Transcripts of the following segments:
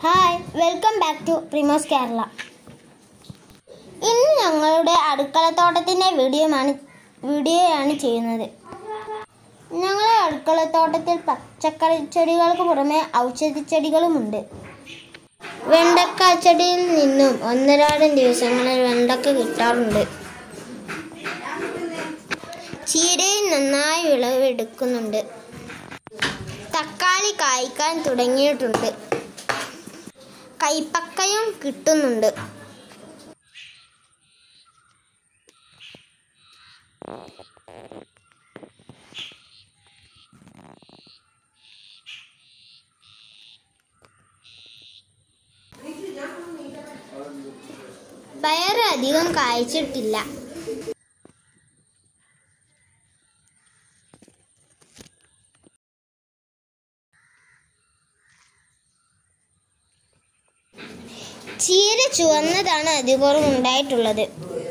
hi welcome back to Primos Kerala ഇന്ന് ഞങ്ങളുടെ അടുക്കളത്തോട്ടത്തിൻ്റെ വീഡിയോയാണ് വീഡിയോയാണ് ചെയ്യുന്നത് ഞങ്ങളുടെ അടുക്കളത്തോട്ടത്തിൽ പച്ചക്കറി ചെടികൾക്ക് പുറമെ ഔഷധ ചെടികളുമുണ്ട് വെണ്ടക്ക ചെടിയിൽ നിന്നും ഒന്നരാടം ദിവസങ്ങളിൽ വെണ്ടക്ക കിട്ടാറുണ്ട് ചീരയിൽ നന്നായി വിളവെടുക്കുന്നുണ്ട് തക്കാളി കായ്ക്കാൻ തുടങ്ങിയിട്ടുണ്ട് കൈപ്പക്കയും കിട്ടുന്നുണ്ട് പയർ അധികം കായ്ച്ചിട്ടില്ല ചീര ചുവന്നതാണ് അധികവും ഉണ്ടായിട്ടുള്ളത്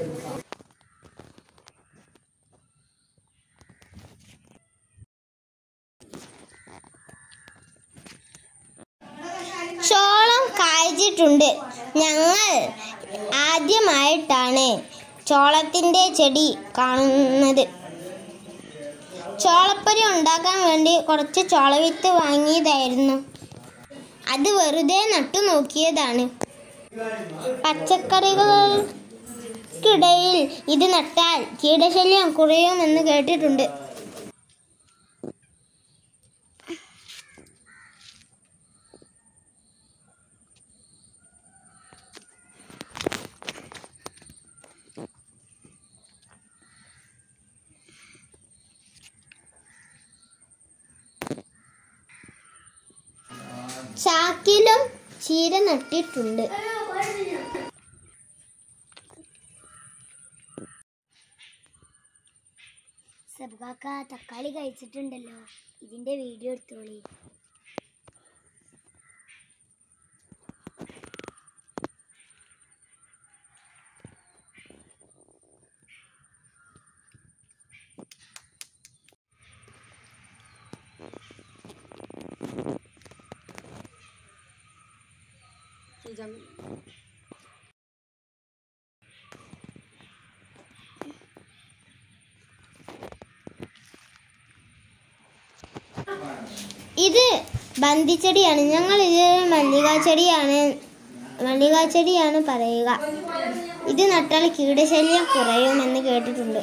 ചോളം കായ്ച്ചിട്ടുണ്ട് ഞങ്ങൾ ആദ്യമായിട്ടാണ് ചോളത്തിൻ്റെ ചെടി കാണുന്നത് ചോളപ്പൊരി ഉണ്ടാക്കാൻ വേണ്ടി കുറച്ച് ചോളവിത്ത് വാങ്ങിയതായിരുന്നു അത് വെറുതെ നട്ടു നോക്കിയതാണ് പച്ചക്കറികൾക്കിടയിൽ ഇത് നട്ടാൽ കീടശല്യം കുറയുമെന്ന് കേട്ടിട്ടുണ്ട് ചാക്കിലും ചീര നട്ടിട്ടുണ്ട് സബ്കാക്ക തക്കാളി കഴിച്ചിട്ടുണ്ടല്ലോ ഇതിന്റെ വീഡിയോ എടുത്തോളി ഇത് ബന്ദിച്ചെടിയാണ് ഞങ്ങൾ ഇത് മല്ലികാ ചെടിയാണ് മല്ലികാ ചെടിയാണ് പറയുക ഇത് നട്ടാൽ കീടശല്യം കുറയുമെന്ന് കേട്ടിട്ടുണ്ട്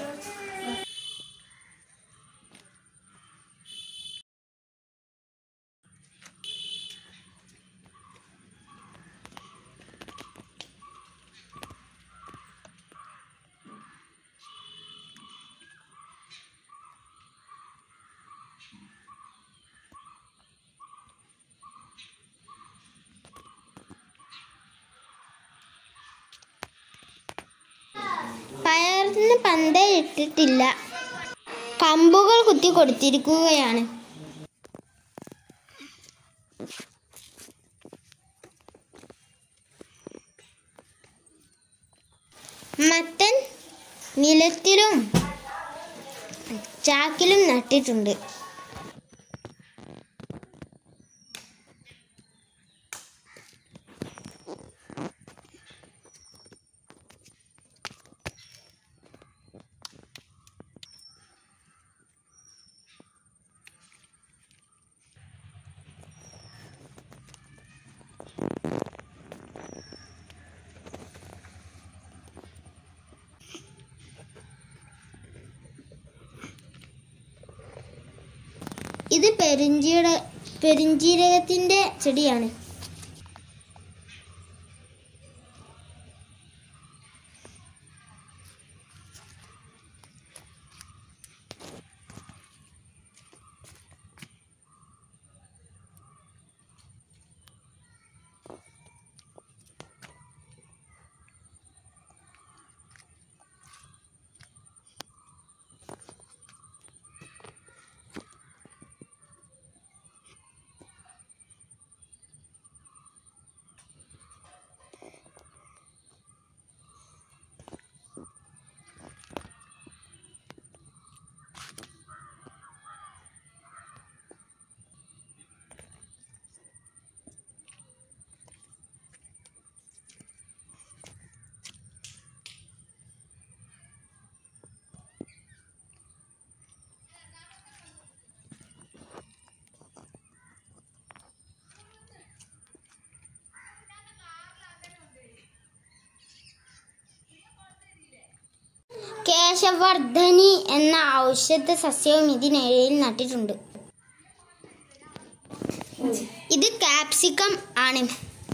പയറിന് പന്ത ഇട്ടിട്ടില്ല കമ്പുകൾ കുത്തി കൊടുത്തിരിക്കുകയാണ് മത്തൻ നിലത്തിലും ചാക്കിലും നട്ടിട്ടുണ്ട് ഇത് പെരുംജീര പെരുംജീരകത്തിന്റെ ചെടിയാണ് കോശവർദ്ധനി എന്ന ഔഷധ സസ്യവും ഇതിനിടയിൽ നട്ടിട്ടുണ്ട് ഇത് കാപ്സിക്കം ആണ്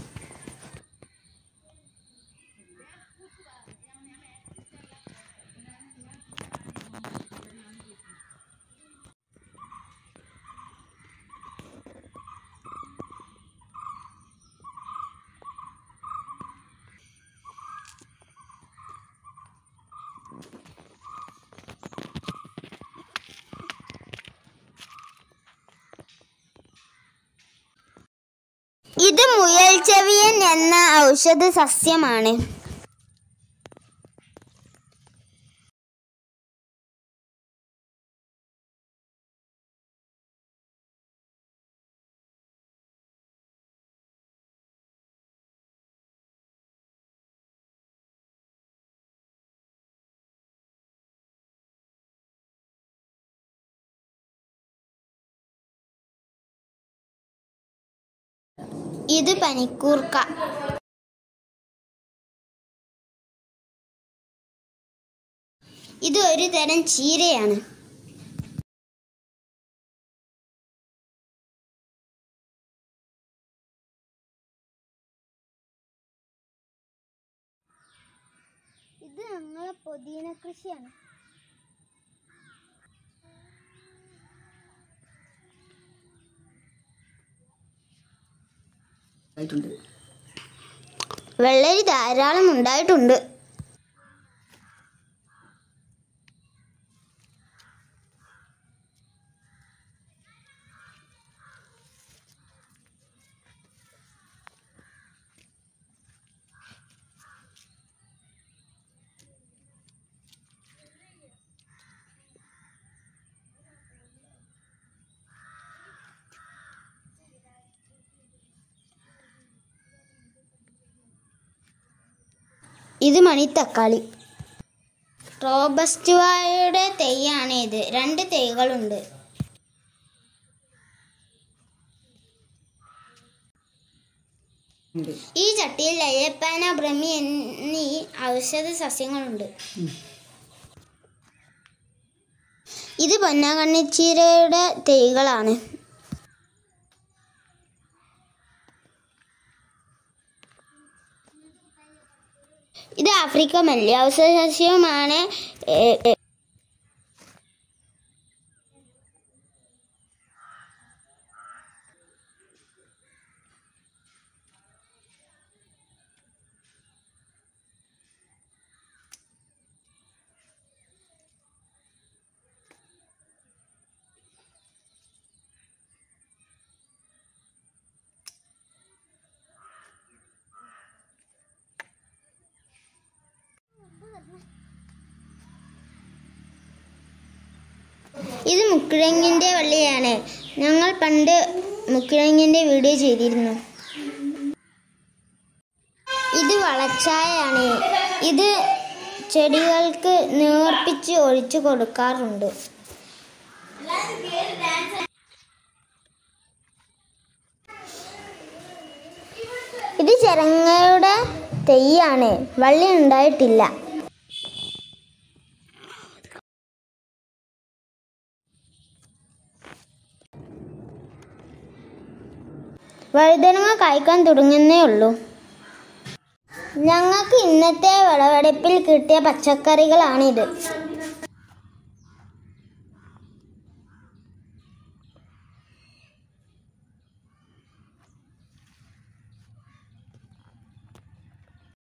ഇത് മുയൽ ചെവിയൻ എന്ന ഔഷധ സസ്യമാണ് ഇത് പനിക്കൂർക്ക ഇത് ഒരു തരം ചീരയാണ് ഇത് ഞങ്ങളെ പുതിന കൃഷിയാണ് ആയിട്ടുണ്ട് വെള്ളരി ധാരാളം ഉണ്ടായിട്ടുണ്ട് ഇത് മണിത്തക്കാളി റോബസ്റ്റുവായുടെ തെയ്യാണ് ഇത് രണ്ട് തെയ്കളുണ്ട് ഉണ്ട് ഈ ചട്ടിയിൽ അയ്യപ്പാന ബ്രഹ്മി എന്നീ ഔഷധ സസ്യങ്ങളുണ്ട് ഇത് പൊന്നാകണ്ണിച്ചീരയുടെ തെയ്കളാണ് ഇത് ആഫ്രിക്ക മല്ലി ഔഷധ സസ്യവുമാണ് ഏ, ഏ, ഇത് മുക്കിഴങ്ങിൻ്റെ വള്ളിയാണ് ഞങ്ങൾ പണ്ട് മുക്കിഴങ്ങിൻ്റെ വീഡിയോ ചെയ്തിരുന്നു ഇത് വളച്ചായാണ് ഇത് ചെടികൾക്ക് നേർപ്പിച്ച് ഒഴിച്ചു കൊടുക്കാറുണ്ട് ഇത് ചെരങ്ങയുടെ തെയ്യാണ് വള്ളി ഉണ്ടായിട്ടില്ല വഴുതനങ്ങ കായ്ക്കാൻ തുടങ്ങുന്നേ ഉള്ളൂ ഞങ്ങൾക്ക് ഇന്നത്തെ വിളവെടുപ്പിൽ കിട്ടിയ പച്ചക്കറികളാണിത്